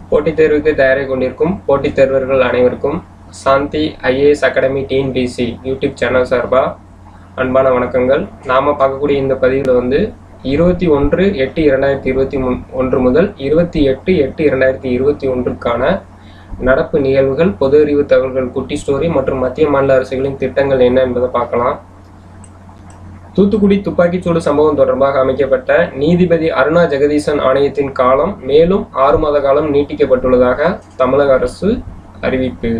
போட்டித் தேர்வுக்கு தயாராகி கொண்டிருக்கும் போட்டித் தேர்வர்கள் அனைவருக்கும் Shanthi IAS academy TNPSC YouTube channel சார்பாக அன்பான வணக்கங்கள் நாம் பார்க்கக்கூடிய இந்த பதிவில் வந்து இருபத்தி ஒன்று எட்டு இரண்டாயிரத்தி இருபத்தி முன் ஒன்று முதல் இருபத்தி எட்டு எட்டு இரண்டாயிரத்தி இருபத்தி ஒன்றுக்கான நடப்பு நிகழ்வுகள் பொது அறிவு தகவல்கள் குட்டி ஸ்டோரி மற்றும் மத்திய மாநில அரசுகளின் திட்டங்கள் என்ன என்பதை பார்க்கலாம் தூத்துக்குடி துப்பாக்கிச்சூடு சம்பவம் தொடர்பாக அமைக்கப்பட்ட நீதிபதி அருணா ஜெகதீசன் ஆணையத்தின் காலம் மேலும் ஆறு மாத காலம் நீட்டிக்கப்பட்டுள்ளதாக தமிழக அரசு அறிவிப்பு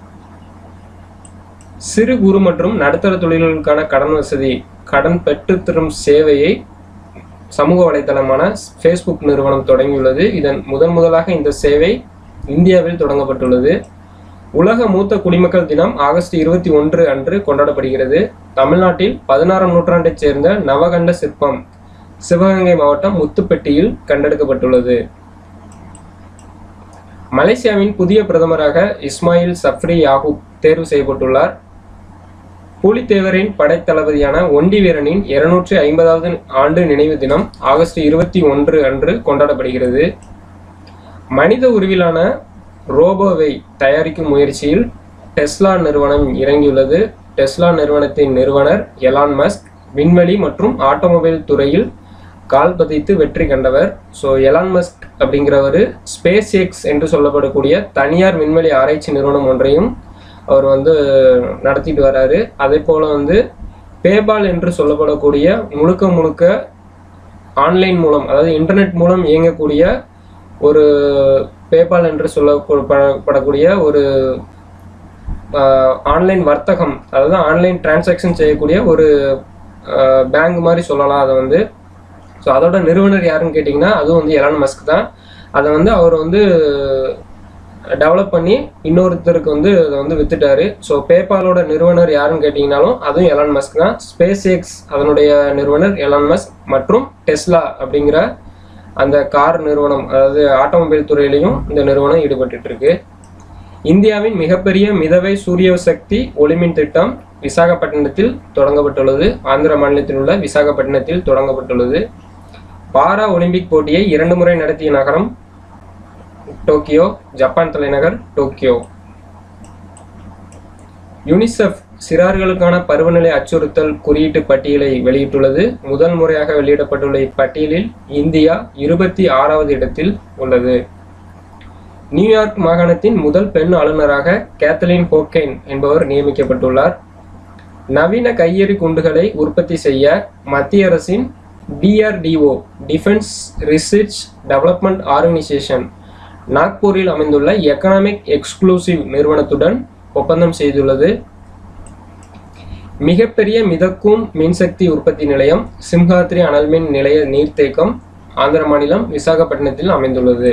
சிறு குறு மற்றும் நடுத்தர தொழில்களுக்கான கடன் வசதி கடன் பெற்றுத்தரும் சேவையை சமூக வலைதளமான ஃபேஸ்புக் நிறுவனம் தொடங்கியுள்ளது இதன் முதன் முதலாக இந்த சேவை இந்தியாவில் தொடங்கப்பட்டுள்ளது உலக மூத்த குடிமக்கள் தினம் ஆகஸ்ட் இருபத்தி ஒன்று அன்று கொண்டாடப்படுகிறது தமிழ்நாட்டில் பதினாறாம் நூற்றாண்டைச் சேர்ந்த நவகண்ட சிற்பம் சிவகங்கை மாவட்டம் முத்துப்பட்டியில் கண்டெடுக்கப்பட்டுள்ளது மலேசியாவின் புதிய பிரதமராக இஸ்மாயில் சஃப்ரி யாகூப் தேர்வு செய்யப்பட்டுள்ளார் பூலித்தேவரின் படைத்தளபதியான ஒண்டி வீரனின் இருநூற்றி ஐம்பதாவது ஆண்டு நினைவு தினம் ஆகஸ்ட் இருபத்தி ஒன்று அன்று கொண்டாடப்படுகிறது மனித உருவிலான ரோபோவை தயாரிக்கும் முயற்சியில் டெஸ்லா நிறுவனம் இறங்கியுள்ளது டெஸ்லா நிறுவனத்தின் நிறுவனர் எலான் மஸ்க் விண்வெளி மற்றும் ஆட்டோமொபைல் துறையில் கால் பதித்து வெற்றி கண்டவர் ஸோ எலான் மஸ்க் அப்படிங்கிறவர் ஸ்பேஸ் எக்ஸ் என்று சொல்லப்படக்கூடிய தனியார் விண்வெளி ஆராய்ச்சி நிறுவனம் ஒன்றையும் அவர் வந்து நடத்திட்டு வராரு அதே போல் வந்து பேபால் என்று சொல்லப்படக்கூடிய முழுக்க முழுக்க ஆன்லைன் மூலம் அதாவது இன்டர்நெட் மூலம் இயங்கக்கூடிய ஒரு பேபால் என்று சொல்லப்படக்கூடிய ஒரு ஆன்லைன் வர்த்தகம் அதாவது ஆன்லைன் டிரான்சாக்ஷன் செய்யக்கூடிய ஒரு பேங்க் மாதிரி சொல்லலாம் அதை வந்து ஸோ அதோட நிறுவனர் யாருன்னு கேட்டிங்கன்னா அதுவும் வந்து எலான் மஸ்க் தான் அதை வந்து அவர் வந்து டெவலப் பண்ணி இன்னொருத்தருக்கு வந்து அதை வந்து வித்துட்டாரு ஸோ பேபாலோட நிறுவனர் யாருன்னு கேட்டிங்கனாலும் அதுவும் எலான் மஸ்க் தான் ஸ்பேஸ் எக்ஸ் அதனுடைய நிறுவனர் எலான் மஸ்க் மற்றும் டெஸ்லா அப்படிங்கிற அந்த கார் நிறுவனம் அதாவது ஆட்டோமொபைல் துறையிலையும் இந்த நிறுவனம் ஈடுபட்டு இருக்கு இந்தியாவின் மிகப்பெரிய மிதவை சூரிய சக்தி ஒளிமின் திட்டம் விசாகப்பட்டினத்தில் தொடங்கப்பட்டுள்ளது ஆந்திர மாநிலத்தில் உள்ள விசாகப்பட்டினத்தில் தொடங்கப்பட்டுள்ளது பாரா ஒலிம்பிக் போட்டியை இரண்டு முறை நடத்திய நகரம் டோக்கியோ ஜப்பான் தலைநகர் டோக்கியோ யுனிசெஃப் சிறார்களுக்கான பருவநிலை அச்சுறுத்தல் குறியீட்டு பட்டியலை வெளியிட்டுள்ளது முதல் முறையாக வெளியிடப்பட்டுள்ள இப்பட்டியலில் இந்தியா இருபத்தி ஆறாவது இடத்தில் உள்ளது நியூயார்க் மாகாணத்தின் முதல் பெண் ஆளுநராக கேத்தலின் ஹோக்கெயின் என்பவர் நியமிக்கப்பட்டுள்ளார் நவீன கையெறி குண்டுகளை உற்பத்தி செய்ய மத்திய அரசின் DRDO defence research development organisation நாக்பூரில் அமைந்துள்ள எக்கனாமிக் எக்ஸ்க்ளூசிவ் நிறுவனத்துடன் ஒப்பந்தம் செய்துள்ளது மிகப்பெரிய மிதக்கும் மின்சக்தி உற்பத்தி நிலையம் சிம்ஹாத்ரி அனல்மின் நிலைய நீர்த்தேக்கம் ஆந்திர மாநிலம் விசாகப்பட்டினத்தில் அமைந்துள்ளது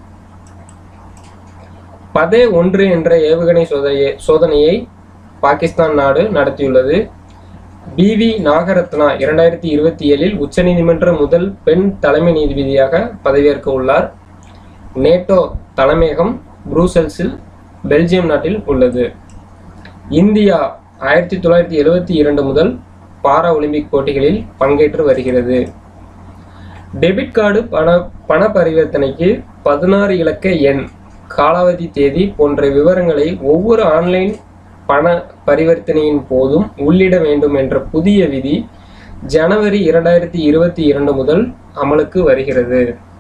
பதே ஒன்று என்ற ஏவுகணை சோதனையை சோதனையை பாகிஸ்தான் நாடு நடத்தியுள்ளது பிவி நாகரத்னா இரண்டாயிரத்தி இருபத்தி ஏழில் உச்சநீதிமன்ற முதல் பெண் தலைமை நீதிபதியாக பதவியேற்க உள்ளார் நேட்டோ தலைமையகம் புரூசல்ஸில் பெல்ஜியம் நாட்டில் உள்ளது இந்தியா ஆயிரத்தி தொள்ளாயிரத்தி எழுவத்தி இரண்டு முதல் பாரா ஒலிம்பிக் போட்டிகளில் பங்கேற்று வருகிறது டெபிட் கார்டு பண பண பரிவர்த்தனைக்கு பதினாறு இலக்க எண் காலாவதி தேதி போன்ற விவரங்களை ஒவ்வொரு ஆன்லைன் பண பரிவர்த்தனையின் போதும் உள்ளிட வேண்டும் என்ற புதிய விதி ஜனவரி இரண்டாயிரத்தி இருபத்தி இரண்டு முதல் அமலுக்கு வருகிறது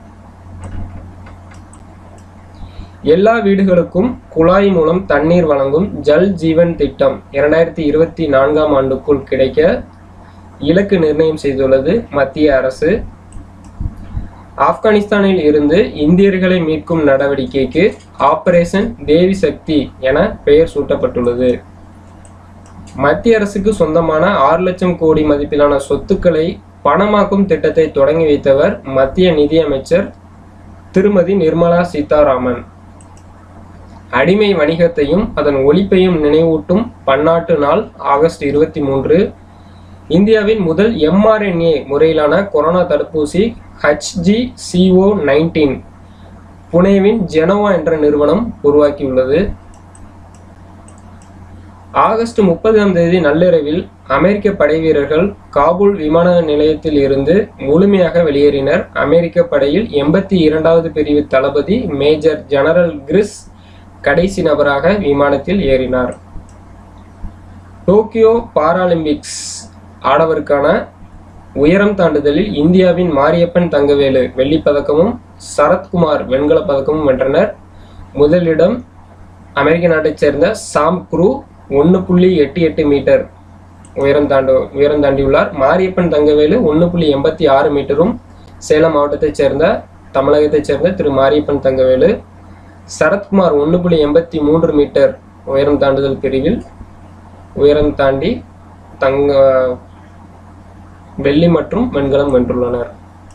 எல்லா வீடுகளுக்கும் குழாய் மூலம் தண்ணீர் வழங்கும் ஜல் ஜீவன் திட்டம் இரண்டாயிரத்தி இருபத்தி நான்காம் ஆண்டுக்குள் கிடைக்க இலக்கு நிர்ணயம் செய்துள்ளது மத்திய அரசு ஆப்கானிஸ்தானில் இருந்து இந்தியர்களை மீட்கும் நடவடிக்கைக்கு ஆபரேஷன் தேவி சக்தி என பெயர் சூட்டப்பட்டுள்ளது மத்திய அரசுக்கு சொந்தமான ஆறு லட்சம் கோடி மதிப்பிலான சொத்துக்களை பணமாக்கும் திட்டத்தை தொடங்கி வைத்தவர் மத்திய நிதியமைச்சர் திருமதி நிர்மலா சீதாராமன் அடிமை வணிகத்தையும் அதன் ஒழிப்பையும் நினைவூட்டும் பன்னாட்டு நாள் ஆகஸ்ட் இருபத்தி மூன்று இந்தியாவின் முதல் எம்ஆர்என்ஏ முறையிலான கொரோனா தடுப்பூசி ஹச்ஜி சிஓ நைன்டீன் புனேவின் ஜெனோவா என்ற நிறுவனம் உருவாக்கியுள்ளது ஆகஸ்ட் முப்பதாம் தேதி நள்ளிரவில் அமெரிக்க படை வீரர்கள் காபூல் விமான நிலையத்தில் இருந்து முழுமையாக வெளியேறினர் அமெரிக்க படையில் எண்பத்தி இரண்டாவது பிரிவு தளபதி மேஜர் ஜெனரல் கிறிஸ் கடைசி நபராக விமானத்தில் ஏறினார் டோக்கியோ பாராலிம்பிக்ஸ் ஆடவருக்கான உயரம் தாண்டுதலில் இந்தியாவின் மாரியப்பன் தங்கவேலு வெள்ளிப் பதக்கமும் சரத்குமார் வெண்கலப் பதக்கமும் வென்றனர் முதலிடம் அமெரிக்க நாட்டைச் சேர்ந்த சாம் குரூ ஒன்று புள்ளி எட்டு எட்டு மீட்டர் உயரம் தாண்டு உயரம் தாண்டியுள்ளார் மாரியப்பன் தங்கவேலு ஒன்று புள்ளி எண்பத்தி ஆறு மீட்டரும் சேலம் மாவட்டத்தைச் சேர்ந்த தமிழகத்தைச் சேர்ந்த திரு மாரியப்பன் தங்கவேலு சரத்குமார் ஒன்று புள்ளி எண்பத்தி மூன்று மீட்டர் உயரம் தாண்டுதல் பிரிவில் உயரம் தாண்டி தங்க வெள்ளி மற்றும் வெண்கலம் வென்றுள்ளனர்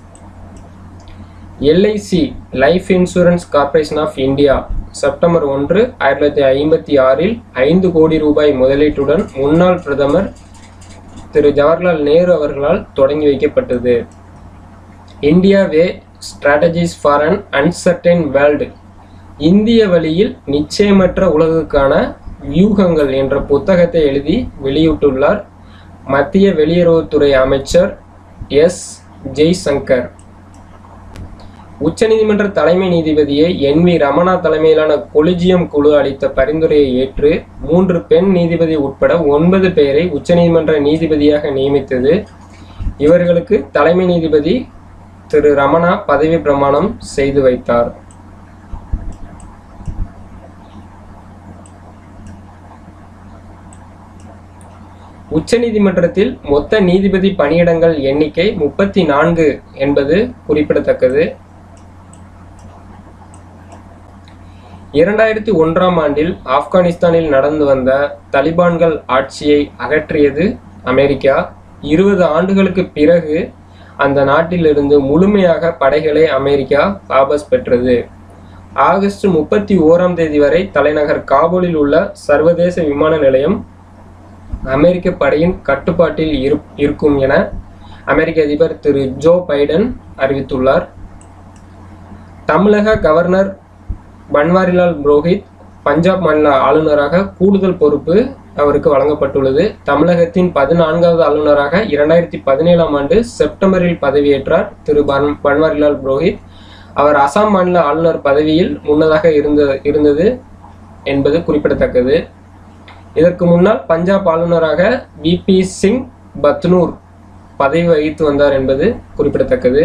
LIC life insurance corporation of India September ஒன்று ஆயிரத்தி தொள்ளாயிரத்தி ஐம்பத்தி ஆறில் ஐந்து கோடி ரூபாய் முதலீட்டுடன் முன்னாள் பிரதமர் திரு ஜவஹர்லால் நேரு அவர்களால் தொடங்கி வைக்கப்பட்டது India way strategies for an uncertain world இந்திய வழியில் நிச்சயமற்ற உலகுக்கான வியூகங்கள் என்ற புத்தகத்தை எழுதி வெளியிட்டுள்ளார் மத்திய வெளியுறவுத்துறை அமைச்சர் எஸ் ஜெய்சங்கர் உச்சநீதிமன்ற தலைமை நீதிபதியை என் வி ரமணா தலைமையிலான கொலிஜியம் குழு அளித்த பரிந்துரையை ஏற்று மூன்று பெண் நீதிபதி உட்பட ஒன்பது பேரை உச்சநீதிமன்ற நீதிபதியாக நியமித்தது இவர்களுக்கு தலைமை நீதிபதி திரு ரமணா பதவி பிரமாணம் செய்து வைத்தார் உச்சநீதிமன்றத்தில் மொத்த நீதிபதி பணியிடங்கள் எண்ணிக்கை முப்பத்தி நான்கு என்பது குறிப்பிடத்தக்கது இரண்டாயிரத்தி ஒன்றாம் ஆண்டில் ஆப்கானிஸ்தானில் நடந்து வந்த தலிபான்கள் ஆட்சியை அகற்றியது அமெரிக்கா இருபது ஆண்டுகளுக்கு பிறகு அந்த நாட்டிலிருந்து முழுமையாக படைகளை அமெரிக்கா வாபஸ் பெற்றது ஆகஸ்ட் முப்பத்தி ஓராம் தேதி வரை தலைநகர் காபூலில் உள்ள சர்வதேச விமான நிலையம் அமெரிக்க படையின் கட்டுப்பாட்டில் இரு- இருக்கும் என அமெரிக்க அதிபர் திரு ஜோ பைடன் அறிவித்துள்ளார் தமிழக கவர்னர் பன்வாரிலால் புரோஹித் பஞ்சாப் மாநில ஆளுநராக கூடுதல் பொறுப்பு அவருக்கு வழங்கப்பட்டுள்ளது தமிழகத்தின் பதினான்காவது ஆளுநராக இரண்டாயிரத்தி பதினேழாம் ஆண்டு செப்டம்பரில் பதவியேற்றார் திரு பன் பன்வாரிலால் புரோஹித் அவர் அசாம் மாநில ஆளுநர் பதவியில் முன்னதாக இருந்த இருந்தது என்பது குறிப்பிடத்தக்கது இதற்கு முன்னால் பஞ்சாப் ஆளுநராக விபி சிங் பத்னூர் பதவி வகித்து வந்தார் என்பது குறிப்பிடத்தக்கது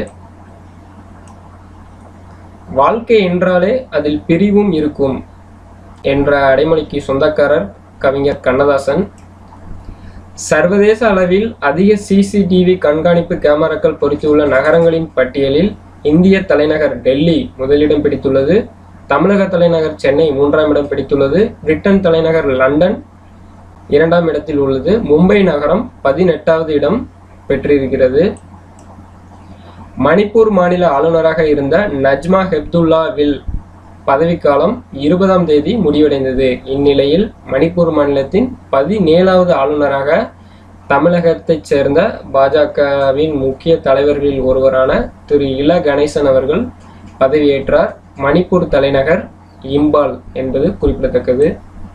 வாழ்க்கை என்றாலே அதில் பிரிவும் இருக்கும் என்ற அடைமொழிக்கு சொந்தக்காரர் கவிஞர் கண்ணதாசன் சர்வதேச அளவில் அதிக சிசிடிவி கண்காணிப்பு கேமராக்கள் பொருத்தியுள்ள நகரங்களின் பட்டியலில் இந்திய தலைநகர் டெல்லி முதலிடம் பிடித்துள்ளது தமிழக தலைநகர் சென்னை மூன்றாம் இடம் பிடித்துள்ளது பிரிட்டன் தலைநகர் லண்டன் இரண்டாம் இடத்தில் உள்ளது மும்பை நகரம் பதினெட்டாவது இடம் பெற்றிருக்கிறது மணிப்பூர் மாநில ஆளுநராக இருந்த நஜ்மா ஹெப்துல்லா வில் பதவிக்காலம் இருபதாம் தேதி முடிவடைந்தது இந்நிலையில் மணிப்பூர் மாநிலத்தின் பதினேழாவது ஆளுநராக தமிழகத்தைச் சேர்ந்த பாஜகவின் முக்கிய தலைவர்களில் ஒருவரான திரு இல கணேசன் அவர்கள் பதவியேற்றார் மணிப்பூர் தலைநகர் இம்பால் என்பது குறிப்பிடத்தக்கது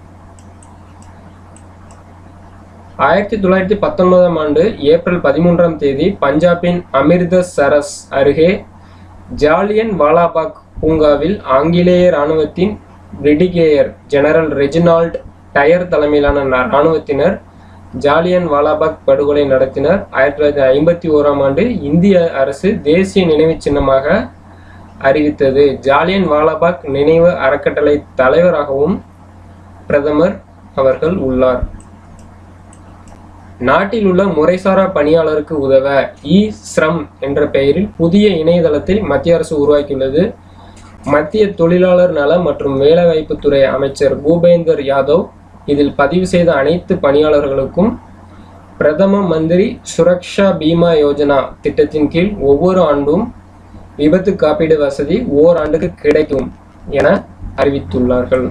ஆயிரத்தி தொள்ளாயிரத்தி பத்தொன்பதாம் ஆண்டு ஏப்ரல் பதிமூன்றாம் தேதி பஞ்சாபின் அமிர்தசரஸ் அருகே ஜாலியன் வாலாபாக் பூங்காவில் ஆங்கிலேய இராணுவத்தின் பிரிடிகேயர் ஜெனரல் ரெஜினால்ட் டயர் தலைமையிலான ந- இராணுவத்தினர் ஜாலியன் வாலாபாக் படுகொலை நடத்தினர் ஆயிரத்தி தொள்ளாயிரத்தி ஐம்பத்தி ஓராம் ஆண்டு இந்திய அரசு தேசிய நினைவுச் சின்னமாக அறிவித்தது ஜாலியன் வாலாபாக் நினைவு அறக்கட்டளை தலைவராகவும் பிரதமர் அவர்கள் உள்ளார் நாட்டில் உள்ள முறைசாரா பணியாளருக்கு உதவ இ ஸ்ரம் என்ற பெயரில் புதிய இணையதளத்தை மத்திய அரசு உருவாக்கியுள்ளது மத்திய தொழிலாளர் நல மற்றும் வேலைவாய்ப்புத்துறை அமைச்சர் பூபேந்தர் யாதவ் இதில் பதிவு செய்த அனைத்து பணியாளர்களுக்கும் பிரதம மந்திரி சுரக்ஷா பீமா யோஜனா திட்டத்தின் கீழ் ஒவ்வொரு ஆண்டும் விபத்து காப்பீடு வசதி ஓராண்டுக்கு கிடைக்கும் என அறிவித்துள்ளார்கள்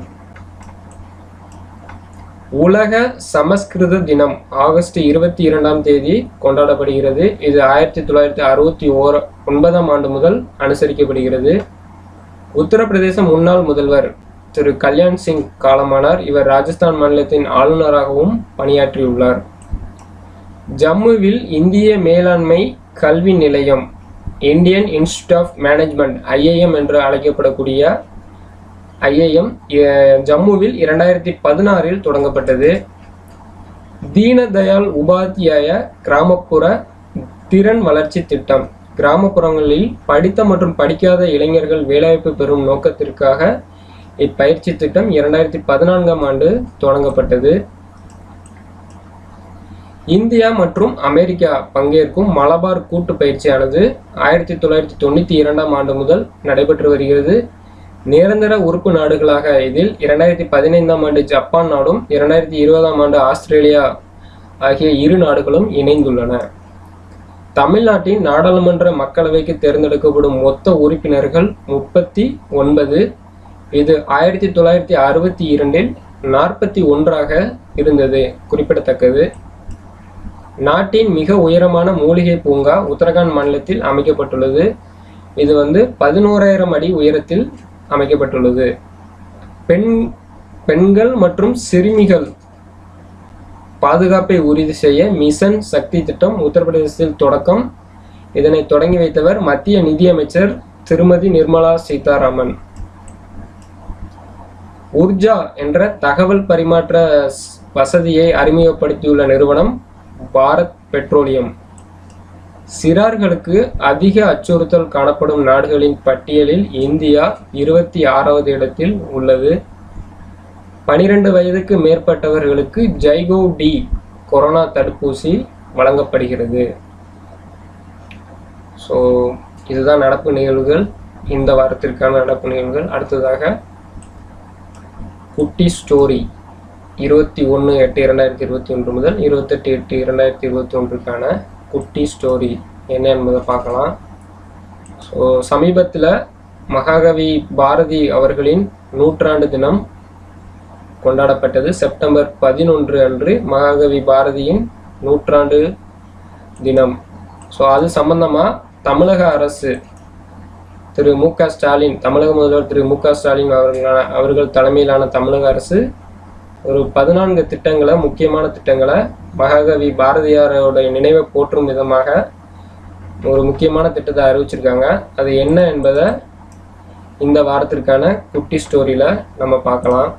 உலக சமஸ்கிருத தினம் ஆகஸ்ட் இருபத்தி இரண்டாம் தேதி கொண்டாடப்படுகிறது இது ஆயிரத்தி தொள்ளாயிரத்தி அறுபத்தி ஓர ஒன்பதாம் ஆண்டு முதல் அனுசரிக்கப்படுகிறது உத்தரப்பிரதேச முன்னாள் முதல்வர் திரு கல்யாண் சிங் காலமானார் இவர் ராஜஸ்தான் மாநிலத்தின் ஆளுநராகவும் பணியாற்றியுள்ளார் ஜம்முவில் இந்திய மேலாண்மை கல்வி நிலையம் Indian institute of management IIM என்று அழைக்கப்படக்கூடிய ஐஏஎம் ஜம்முவில் இரண்டாயிரத்தி பதினாறில் தொடங்கப்பட்டது தீனதயாள் உபாத்யாய கிராமப்புற திறன் வளர்ச்சி திட்டம் கிராமப்புறங்களில் படித்த மற்றும் படிக்காத இளைஞர்கள் வேலைவாய்ப்பு பெறும் நோக்கத்திற்காக இப்பயிற்சி திட்டம் இரண்டாயிரத்தி பதினான்காம் ஆண்டு தொடங்கப்பட்டது இந்தியா மற்றும் அமெரிக்கா பங்கேற்கும் மலபார் கூட்டு பயிற்சியானது ஆயிரத்தி தொள்ளாயிரத்தி தொண்ணூற்றி இரண்டாம் ஆண்டு முதல் நடைபெற்று வருகிறது நிரந்தர உறுப்பு நாடுகளாக இதில் இரண்டாயிரத்தி பதினைந்தாம் ஆண்டு ஜப்பான் நாடும் இரண்டாயிரத்தி இருபதாம் ஆண்டு ஆஸ்திரேலியா ஆகிய இரு நாடுகளும் இணைந்துள்ளன தமிழ்நாட்டின் நாடாளுமன்ற மக்களவைக்கு தேர்ந்தெடுக்கப்படும் மொத்த உறுப்பினர்கள் முப்பத்தி ஒன்பது இது ஆயிரத்தி தொள்ளாயிரத்தி அறுபத்தி இரண்டில் நாற்பத்தி ஒன்றாக இருந்தது குறிப்பிடத்தக்கது நாட்டின் மிக உயரமான மூலிகை பூங்கா உத்தரகாண்ட் மாநிலத்தில் அமைக்கப்பட்டுள்ளது இது வந்து பதினோராயிரம் அடி உயரத்தில் அமைக்கப்பட்டுள்ளது பெண் பெண்கள் மற்றும் சிறுமிகள் பாதுகாப்பை உறுதி செய்ய மிஷன் சக்தி திட்டம் உத்தரப்பிரதேசத்தில் தொடக்கம் இதனை தொடங்கி வைத்தவர் மத்திய நிதியமைச்சர் திருமதி நிர்மலா சீதாராமன் உர்ஜா என்ற தகவல் பரிமாற்ற ஸ்- வசதியை அறிமுகப்படுத்தியுள்ள நிறுவனம் பாரத் பெட்ரோலியம் சிறார்களுக்கு அதிக அச்சுறுத்தல் காணப்படும் நாடுகளின் பட்டியலில் இந்தியா இருபத்தி ஆறாவது இடத்தில் உள்ளது பனிரெண்டு வயதுக்கு மேற்பட்டவர்களுக்கு ஜைகோ டி கொரோனா தடுப்பூசி வழங்கப்படுகிறது ஸோ இதுதான் நடப்பு நிகழ்வுகள் இந்த வாரத்திற்கான நடப்பு நிகழ்வுகள் அடுத்ததாக குட்டி ஸ்டோரி இருபத்தி ஒன்று எட்டு இரண்டாயிரத்தி இருபத்தி ஒன்று முதல் இருபத்தெட்டு எட்டு இரண்டாயிரத்தி இருபத்தி ஒன்றுக்கான குட்டி ஸ்டோரி என்ன என்பதை பார்க்கலாம் ஸோ சமீபத்தில் மகாகவி பாரதி அவர்களின் நூற்றாண்டு தினம் கொண்டாடப்பட்டது செப்டம்பர் பதினொன்று அன்று மகாகவி பாரதியின் நூற்றாண்டு தினம் ஸோ அது சம்பந்தமாக தமிழக அரசு திரு மு க ஸ்டாலின் தமிழக முதல்வர் திரு மு க ஸ்டாலின் அவர்களான அவர்கள் தலைமையிலான தமிழக அரசு ஒரு பதினான்கு திட்டங்களை முக்கியமான திட்டங்களை மகாகவி பாரதியாரோட நினைவை போற்றும் விதமாக ஒரு முக்கியமான திட்டத்தை அறிவிச்சிருக்காங்க அது என்ன என்பதை இந்த வாரத்திற்கான குட்டி ஸ்டோரியில் நம்ம பார்க்கலாம்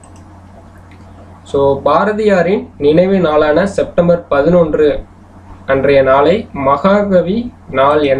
ஸோ பாரதியாரின் நினைவு நாளான செப்டம்பர் பதினொன்று அன்றைய நாளை மகாகவி நாள் என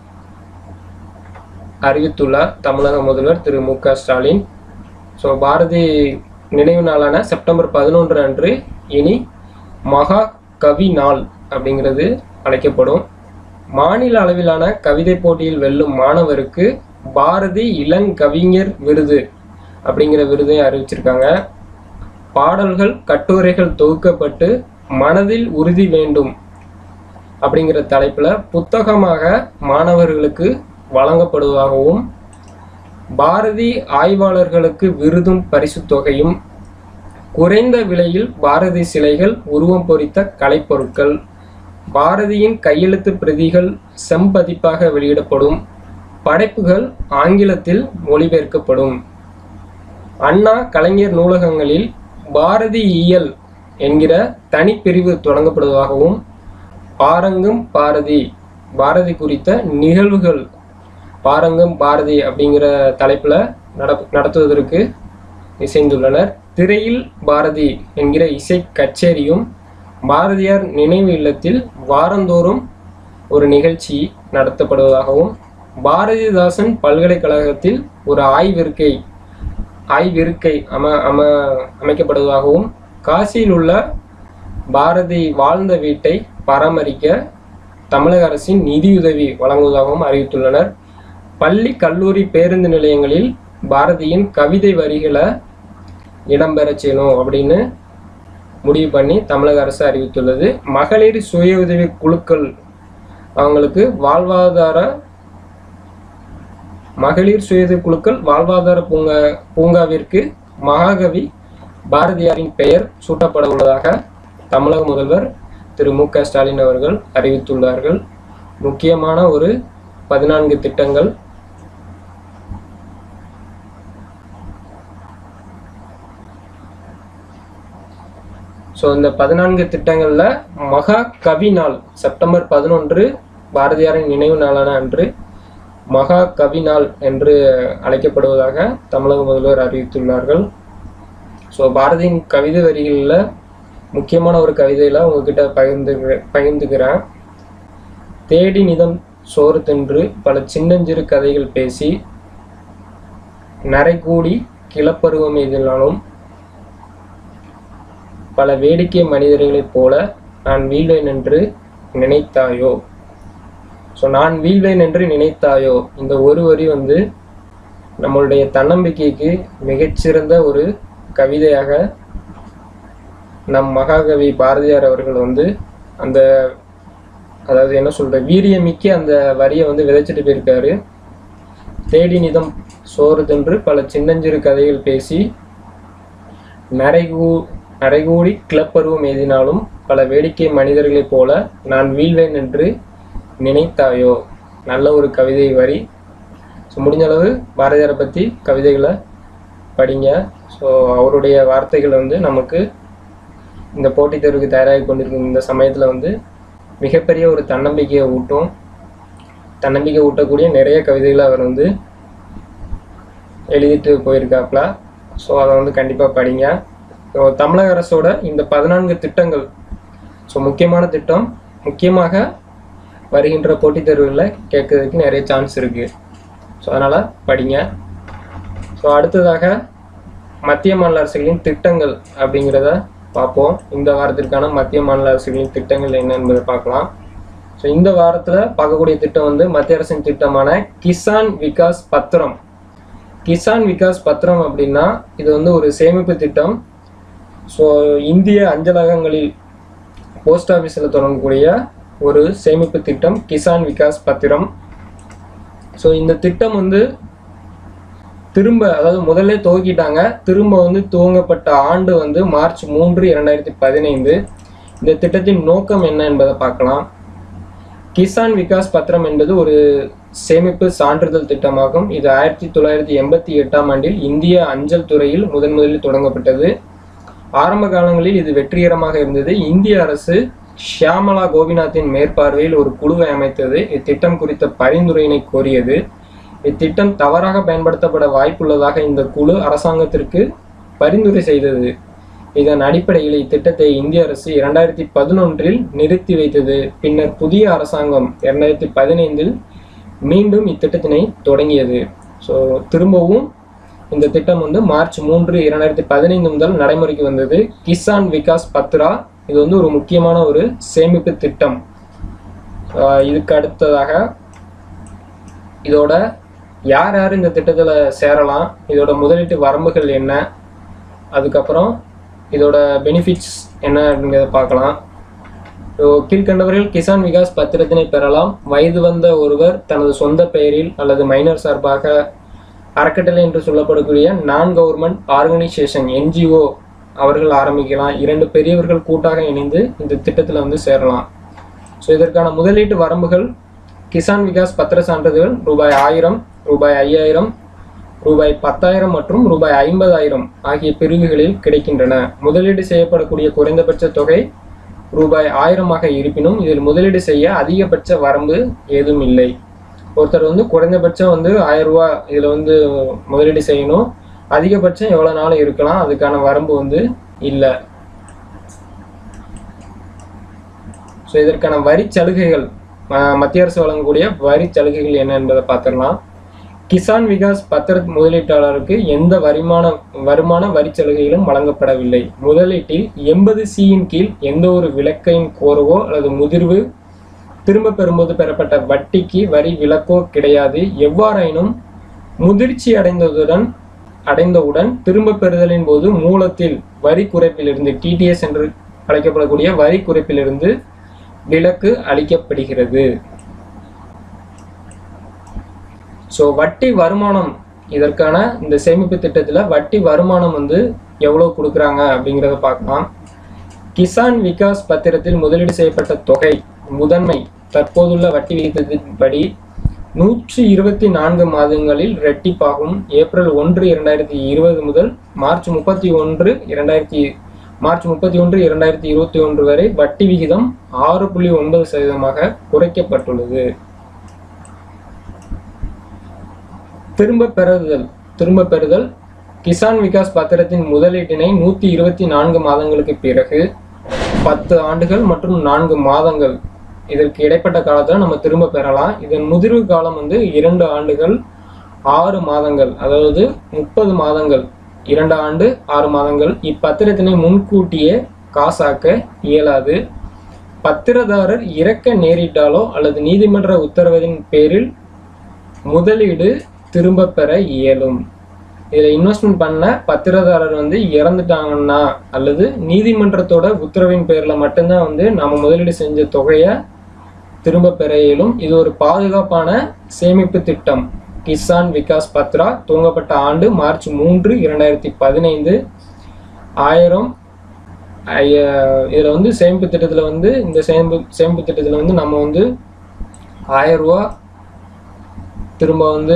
அறிவித்துள்ளார் தமிழக முதல்வர் திரு மு க ஸ்டாலின் ஸோ பாரதி நினைவு நாளான செப்டம்பர் பதினொன்று அன்று இனி மகா கவி நாள் அப்படிங்கிறது அழைக்கப்படும் மாநில அளவிலான கவிதை போட்டியில் வெல்லும் மாணவருக்கு பாரதி இளங்கவிஞர் விருது அப்படிங்கிற விருதை அறிவிச்சிருக்காங்க பாடல்கள் கட்டுரைகள் தொகுக்கப்பட்டு மனதில் உறுதி வேண்டும் அப்படிங்கிற தலைப்பில் புத்தகமாக மாணவர்களுக்கு வழங்கப்படுவதாகவும் பாரதி ஆய்வாளர்களுக்கு விருதும் பரிசுத் தொகையும் குறைந்த விலையில் பாரதி சிலைகள் உருவம் பொறித்த கலைப்பொருட்கள் பாரதியின் கையெழுத்து பிரதிகள் செம்பதிப்பாக வெளியிடப்படும் படைப்புகள் ஆங்கிலத்தில் மொழிபெயர்க்கப்படும் அண்ணா கலைஞர் நூலகங்களில் பாரதி இயல் என்கிற தனிப்பிரிவு தொடங்கப்படுவதாகவும் பாரங்கும் பாரதி பாரதி குறித்த நிகழ்வுகள் பாரங்கம் பாரதி அப்படிங்கிற தலைப்பில் நட நடத்துவதற்கு இசைந்துள்ளனர் திரையில் பாரதி என்கிற இசை கச்சேரியும் பாரதியார் நினைவு இல்லத்தில் வாரந்தோறும் ஒரு நிகழ்ச்சி நடத்தப்படுவதாகவும் பாரதிதாசன் பல்கலைக்கழகத்தில் ஒரு ஆய்விருக்கை ஆய்விருக்கை அம அம அமைக்கப்படுவதாகவும் காசியில் உள்ள பாரதி வாழ்ந்த வீட்டை பராமரிக்க தமிழக அரசின் நிதியுதவி வழங்குவதாகவும் அறிவித்துள்ளனர் பள்ளி கல்லூரி பேருந்து நிலையங்களில் பாரதியின் கவிதை வரிகளை இடம்பெறச் செய்யணும் அப்படின்னு முடிவு பண்ணி தமிழக அரசு அறிவித்துள்ளது மகளிர் சுய உதவி குழுக்கள் அவங்களுக்கு வாழ்வாதார மகளிர் சுய குழுக்கள் வாழ்வாதார பூங்கா பூங்காவிற்கு மகாகவி பாரதியாரின் பெயர் சூட்டப்பட உள்ளதாக தமிழக முதல்வர் திரு மு க ஸ்டாலின் அவர்கள் அறிவித்துள்ளார்கள் முக்கியமான ஒரு பதினான்கு திட்டங்கள் ஸோ இந்த பதினான்கு திட்டங்களில் மகா கவி நாள் செப்டம்பர் பதினொன்று பாரதியாரின் நினைவு நாளான அன்று மகா கவி நாள் என்று அழைக்கப்படுவதாக தமிழக முதல்வர் அறிவித்துள்ளார்கள் ஸோ பாரதியின் கவிதை வரிகளில் முக்கியமான ஒரு கவிதையில் உங்ககிட்ட பகிர்ந்து பகிர்ந்துக்கிறேன் தேடி நிதம் சோறு தின்று பல சின்னஞ்சிறு கதைகள் பேசி நரைகூடி கிளப்பருவம் எதிராலும் பல வேடிக்கை மனிதர்களைப் போல நான் வீழ்வேன் என்று நினைத்தாயோ ஸோ நான் வீழ்வேன் என்று நினைத்தாயோ இந்த ஒரு வரி வந்து நம்மளுடைய தன்னம்பிக்கைக்கு மிகச்சிறந்த ஒரு கவிதையாக நம் மகாகவி பாரதியார் அவர்கள் வந்து அந்த அதாவது என்ன சொல்ற வீரியமிக்க அந்த வரியை வந்து விதைச்சிட்டு போயிருக்காரு தேடி நிதம் சோறு தின்று பல சின்னஞ்சிறு கதைகள் பேசி நரைகூ நரைகூடி கிளப்பருவம் எதினாலும் பல வேடிக்கை மனிதர்களைப் போல நான் வீழ்வேன் என்று நினைத்தாயோ நல்ல ஒரு கவிதை வரி ஸோ முடிஞ்ச அளவு பாரதியாரை பற்றி கவிதைகளை படிங்க ஸோ அவருடைய வார்த்தைகள் வந்து நமக்கு இந்த போட்டித் தேர்வுக்கு தயாராகி கொண்டிருக்கும் இந்த சமயத்தில் வந்து மிகப்பெரிய ஒரு தன்னம்பிக்கையை ஊட்டும் தன்னம்பிக்கை ஊட்டக்கூடிய நிறைய கவிதைகளை அவர் வந்து எழுதிட்டு போயிருக்காப்ல ஸோ அதை வந்து கண்டிப்பாக படிங்க ஸோ தமிழக அரசோட இந்த பதினான்கு திட்டங்கள் ஸோ முக்கியமான திட்டம் முக்கியமாக வருகின்ற போட்டித் தேர்வுகளில் கேட்கறதுக்கு நிறைய சான்ஸ் இருக்குது ஸோ அதனால் படிங்க ஸோ அடுத்ததாக மத்திய மாநில அரசுகளின் திட்டங்கள் அப்படிங்கிறத பார்ப்போம் இந்த வாரத்திற்கான மத்திய மாநில அரசுகளின் திட்டங்கள் என்ன என்பதை பார்க்கலாம் ஸோ இந்த வாரத்தில் பார்க்கக்கூடிய திட்டம் வந்து மத்திய அரசின் திட்டமான கிசான் விகாஸ் பத்திரம் கிசான் விகாஸ் பத்திரம் அப்படின்னா இது வந்து ஒரு சேமிப்பு திட்டம் ஸோ இந்திய அஞ்சலகங்களில் போஸ்ட் ஆஃபீஸில் தொடங்கக்கூடிய ஒரு சேமிப்பு திட்டம் கிசான் விகாஸ் பத்திரம் ஸோ இந்த திட்டம் வந்து திரும்ப அதாவது முதல்ல துவக்கிட்டாங்க திரும்ப வந்து துவங்கப்பட்ட ஆண்டு வந்து மார்ச் மூன்று இரண்டாயிரத்தி பதினைந்து இந்த திட்டத்தின் நோக்கம் என்ன என்பதை பார்க்கலாம் கிசான் விகாஸ் பத்திரம் என்பது ஒரு சேமிப்பு சான்றிதழ் திட்டமாகும் இது ஆயிரத்தி தொள்ளாயிரத்தி எண்பத்தி எட்டாம் ஆண்டில் இந்திய அஞ்சல் துறையில் முதன் முதலில் தொடங்கப்பட்டது ஆரம்ப காலங்களில் இது வெற்றிகரமாக இருந்தது இந்திய அரசு ஷியாமலா கோபிநாத்தின் மேற்பார்வையில் ஒரு குழுவை அமைத்தது இத்திட்டம் குறித்த பரிந்துரையினை கோரியது இத்திட்டம் தவறாக பயன்படுத்தப்பட வாய்ப்புள்ளதாக இந்த குழு அரசாங்கத்திற்கு பரிந்துரை செய்தது இதன் அடிப்படையில் இத்திட்டத்தை இந்திய அரசு இரண்டாயிரத்தி பதினொன்றில் நிறுத்தி வைத்தது பின்னர் புதிய அரசாங்கம் இரண்டாயிரத்தி பதினைந்தில் மீண்டும் இத்திட்டத்தினை தொடங்கியது ஸோ திரும்பவும் இந்த திட்டம் வந்து மார்ச் மூன்று இரண்டாயிரத்தி பதினைந்து முதல் நடைமுறைக்கு வந்தது கிசான் விகாஸ் பத்ரா இது வந்து ஒரு முக்கியமான ஒரு சேமிப்பு திட்டம் ஆஹ் இதுக்கு அடுத்ததாக இதோட யார் யார் இந்த திட்டத்தில் சேரலாம் இதோட முதலீட்டு வரம்புகள் என்ன அதுக்கப்புறம் இதோட பெனிஃபிட்ஸ் என்ன அப்படிங்கிறத பார்க்கலாம் ஸோ கீழ்கண்டவர்கள் கிசான் விகாஸ் பத்திரத்தினை பெறலாம் வயது வந்த ஒருவர் தனது சொந்த பெயரில் அல்லது மைனர் சார்பாக அறக்கட்டளை என்று சொல்லப்படக்கூடிய நான் கவர்மெண்ட் ஆர்கனைசேஷன் என்ஜிஓ அவர்கள் ஆரம்பிக்கலாம் இரண்டு பெரியவர்கள் கூட்டாக இணைந்து இந்த திட்டத்தில் வந்து சேரலாம் ஸோ இதற்கான முதலீட்டு வரம்புகள் கிசான் விகாஸ் பத்திர சான்றிதழ்கள் ரூபாய் ஆயிரம் ரூபாய் ஐயாயிரம் ரூபாய் பத்தாயிரம் மற்றும் ரூபாய் ஐம்பதாயிரம் ஆகிய பிரிவுகளில் கிடைக்கின்றன முதலீடு செய்யப்படக்கூடிய குறைந்தபட்ச தொகை ரூபாய் ஆயிரமாக இருப்பினும் இதில் முதலீடு செய்ய அதிகபட்ச வரம்பு ஏதும் இல்லை ஒருத்தர் வந்து குறைந்தபட்சம் வந்து ஆயிரம் ரூபாய் இதில் வந்து முதலீடு செய்யணும் அதிகபட்சம் எவ்வளோ நாள் இருக்கலாம் அதுக்கான வரம்பு வந்து இல்லை ஸோ இதற்கான வரி சலுகைகள் ம- மத்திய அரசு வழங்கக்கூடிய வரி சலுகைகள் என்ன என்பதை பார்த்துடலாம் கிசான் விகாஸ் பத்திர முதலீட்டாளருக்கு எந்த வருமான வருமான வரி சலுகைகளும் வழங்கப்படவில்லை முதலீட்டில் எண்பது சியின் கீழ் எந்த ஒரு விலக்கையும் கோரவோ அல்லது முதிர்வு திரும்ப பெறும்போது பெறப்பட்ட வட்டிக்கு வரி விலக்கோ கிடையாது எவ்வாறாயினும் முதிர்ச்சி அடைந்ததுடன் அடைந்தவுடன் திரும்ப பெறுதலின் போது மூலத்தில் வரி குறைப்பிலிருந்து டிடிஎஸ் என்று அழைக்கப்படக்கூடிய வரி குறைப்பிலிருந்து விலக்கு அளிக்கப்படுகிறது ஸோ வட்டி வருமானம் இதற்கான இந்த சேமிப்பு திட்டத்தில் வட்டி வருமானம் வந்து எவ்வளோ கொடுக்குறாங்க அப்படிங்கிறத பார்க்கலாம் கிசான் விகாஸ் பத்திரத்தில் முதலீடு செய்யப்பட்ட தொகை முதன்மை தற்போதுள்ள வட்டி விகிதத்தின்படி நூற்றி இருபத்தி நான்கு மாதங்களில் ரெட்டிப்பாகும் ஏப்ரல் ஒன்று இரண்டாயிரத்தி இருபது முதல் மார்ச் முப்பத்தி ஒன்று இரண்டாயிரத்தி மார்ச் முப்பத்தி ஒன்று இரண்டாயிரத்தி இருபத்தி ஒன்று வரை வட்டி விகிதம் ஆறு புள்ளி ஒன்பது சதவீதமாக குறைக்கப்பட்டுள்ளது திரும்ப பெறுதல் திரும்ப பெறுதல் கிசான் விகாஸ் பத்திரத்தின் முதலீட்டினை நூத்தி இருபத்தி நான்கு மாதங்களுக்கு பிறகு பத்து ஆண்டுகள் மற்றும் நான்கு மாதங்கள் இதற்கு இடைப்பட்ட காலத்துல நம்ம திரும்ப பெறலாம் இதன் முதிர்வு காலம் வந்து இரண்டு ஆண்டுகள் ஆறு மாதங்கள் அதாவது முப்பது மாதங்கள் இரண்டு ஆண்டு ஆறு மாதங்கள் இப்பத்திரத்தினை முன்கூட்டியே காசாக்க இயலாது பத்திரதாரர் இறக்க நேரிட்டாலோ அல்லது நீதிமன்ற உத்தரவின் பேரில் முதலீடு திரும்ப பெற இயலும் இதில் இன்வெஸ்ட்மெண்ட் பண்ண பத்திரதாரர் வந்து இறந்துட்டாங்கன்னா அல்லது நீதிமன்றத்தோட உத்தரவின் பேரில் மட்டும்தான் வந்து நம்ம முதலீடு செஞ்ச தொகையை திரும்ப பெற இயலும் இது ஒரு பாதுகாப்பான சேமிப்பு திட்டம் கிசான் விகாஸ் பத்ரா துவங்கப்பட்ட ஆண்டு மார்ச் மூன்று இரண்டாயிரத்தி பதினைந்து ஆயிரம் இதில் வந்து சேமிப்பு திட்டத்தில் வந்து இந்த சேமிப்பு சேமிப்பு திட்டத்தில் வந்து நம்ம வந்து ஆயிரம் ரூபா திரும்ப வந்து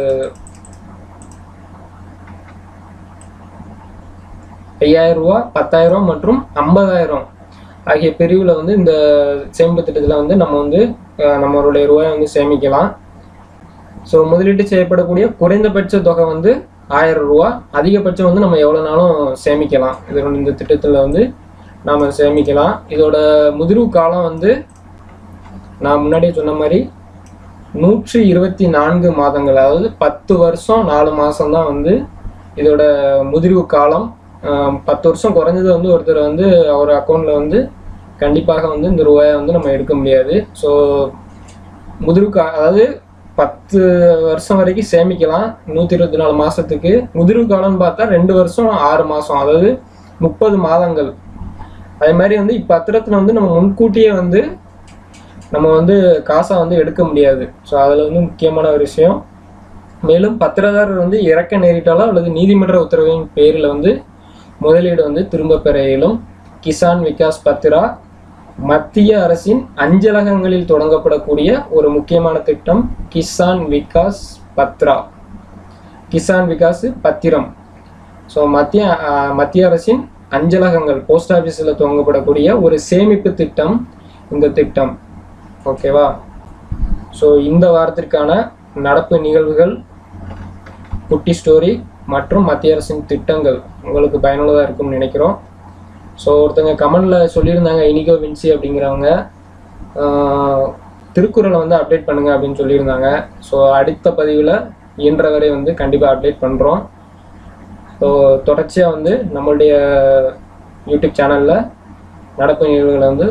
ஐயாயிரம் ரூபா பத்தாயிரம் ரூபா மற்றும் ஐம்பதாயிரம் ஆகிய பிரிவில் வந்து இந்த சேமிப்பு திட்டத்தில் வந்து நம்ம வந்து அஹ், நம்மளுடைய ரூபாயை வந்து சேமிக்கலாம் ஸோ முதலீட்டு செய்யப்படக்கூடிய குறைந்தபட்ச தொகை வந்து ஆயிரம் ரூபா அதிகபட்சம் வந்து நம்ம எவ்வளோ நாளும் சேமிக்கலாம் இதோட இந்த திட்டத்தில் வந்து நாம் சேமிக்கலாம் இதோட முதிர்வு காலம் வந்து நான் முன்னாடியே சொன்ன மாதிரி நூற்றி இருபத்தி நான்கு மாதங்கள் அதாவது பத்து வருஷம் நாலு மாதம் தான் வந்து இதோட முதிர்வு காலம் ஆஹ் பத்து வருஷம் குறைஞ்சது வந்து ஒருத்தர் வந்து அவர் அக்கௌண்ட்டில் வந்து கண்டிப்பாக வந்து இந்த ரூபாயை வந்து நம்ம எடுக்க முடியாது ஸோ முதிர்வு கா அதாவது பத்து வருஷம் வரைக்கும் சேமிக்கலாம் நூற்றி இருபத்தி நாலு மாதத்துக்கு முதிர்வு காலம்னு பார்த்தா ரெண்டு வருஷம் ஆறு மாதம் அதாவது முப்பது மாதங்கள் அதே மாதிரி வந்து இப்பத்திரத்தில் வந்து நம்ம முன்கூட்டியே வந்து நம்ம வந்து காசை வந்து எடுக்க முடியாது ஸோ அதில் வந்து முக்கியமான ஒரு விஷயம் மேலும் பத்திரதாரர் வந்து இறக்க நேரிட்டாலோ அல்லது நீதிமன்ற உத்தரவின் பேரில் வந்து முதலீடு வந்து திரும்ப பெற இயலும் கிசான் விகாஸ் பத்திரா மத்திய அரசின் அஞ்சலகங்களில் தொடங்கப்படக்கூடிய ஒரு முக்கியமான திட்டம் கிசான் விகாஸ் பத்ரா கிசான் விகாஸ் பத்திரம் ஸோ மத்திய அஹ், மத்திய அரசின் அஞ்சலகங்கள் போஸ்ட் ஆஃபீஸில் துவங்கப்படக்கூடிய ஒரு சேமிப்பு திட்டம் இந்த திட்டம் ஓகேவா ஸோ இந்த வாரத்திற்கான நடப்பு நிகழ்வுகள் குட்டி ஸ்டோரி மற்றும் மத்திய அரசின் திட்டங்கள் உங்களுக்கு பயனுள்ளதாக இருக்கும்னு நினைக்கிறோம் ஸோ ஒருத்தங்க கமெண்டில் சொல்லியிருந்தாங்க இனிகோ வின்சி அப்படிங்கிறவங்க ஆஹ், திருக்குறளை வந்து அப்டேட் பண்ணுங்க அப்படின்னு சொல்லியிருந்தாங்க ஸோ அடுத்த பதிவில் இயன்ற வரை வந்து கண்டிப்பாக அப்டேட் பண்ணுறோம் ஸோ தொடர்ச்சியாக வந்து நம்மளுடைய யூடியூப் சேனலில் நடப்பு நிகழ்வுகளை வந்து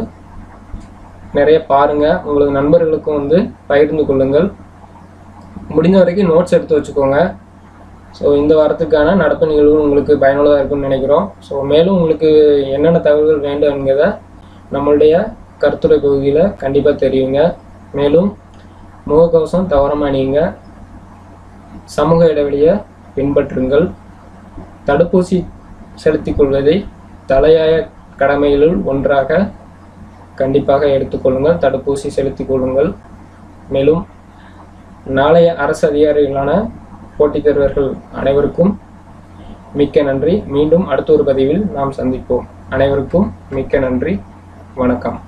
நிறைய பாருங்கள் உங்களது நண்பர்களுக்கும் வந்து பகிர்ந்து கொள்ளுங்கள் முடிஞ்ச வரைக்கும் நோட்ஸ் எடுத்து வச்சுக்கோங்க ஸோ இந்த வாரத்துக்கான நடப்பு நிகழ்வு உங்களுக்கு பயனுள்ளதாக இருக்கும்னு நினைக்கிறோம் ஸோ மேலும் உங்களுக்கு என்னென்ன தகவல்கள் வேண்டும் என்கிறத நம்மளுடைய கருத்துரை பகுதியில் கண்டிப்பாக தெரியுங்க மேலும் முகக்கவசம் தவறாம அணியுங்க சமூக இடைவெளியை பின்பற்றுங்கள் தடுப்பூசி செலுத்திக் கொள்வதை தலையாய கடமைகளுள் ஒன்றாக கண்டிப்பாக எடுத்துக்கொள்ளுங்கள் தடுப்பூசி செலுத்திக் கொள்ளுங்கள் மேலும் நாளைய அரசு அதிகாரிகளான போட்டித் தேர்வர்கள் அனைவருக்கும் மிக்க நன்றி மீண்டும் அடுத்த ஒரு பதிவில் நாம் சந்திப்போம் அனைவருக்கும் மிக்க நன்றி வணக்கம்